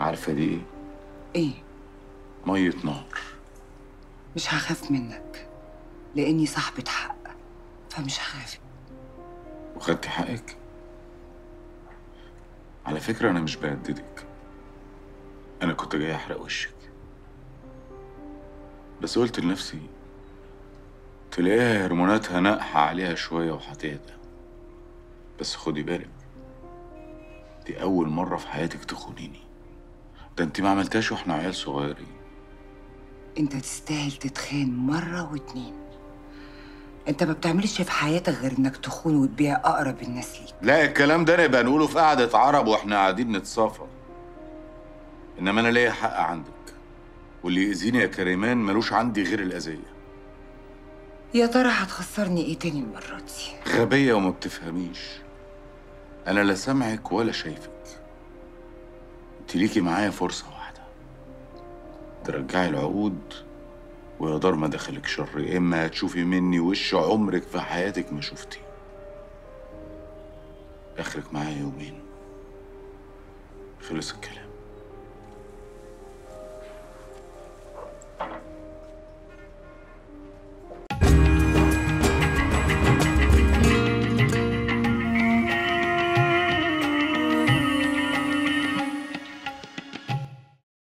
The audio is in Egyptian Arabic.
عارفه دي ايه ايه ميه نار مش هخاف منك لاني صاحبة حق فمش هخاف وخدتي حقك على فكره انا مش بهددك انا كنت جاي احرق وشك بس قلت لنفسي تلاقيها هرموناتها ناقحة عليها شوية وهتهدى بس خدي بالك دي أول مرة في حياتك تخونيني ده انت ما عملتهاش واحنا عيال صغيرين انت تستاهل تتخان مرة واتنين انت ما بتعملش في حياتك غير انك تخون وتبيع اقرب الناس ليك لا الكلام ده نبقى نقوله في قعدة عرب واحنا قاعدين نتصافى انما انا ليا حق عندك واللي يأذيني يا كريمان ملوش عندي غير الأذية يا ترى هتخسرني ايه تاني المرة دي غبية وما بتفهميش أنا لا سامعك ولا شايفك انت ليكي معايا فرصة واحدة ترجعي العقود ويا دار ما دخلك شر يا إما هتشوفي مني وش عمرك في حياتك ما شفتي آخرك معايا يومين خلص الكلام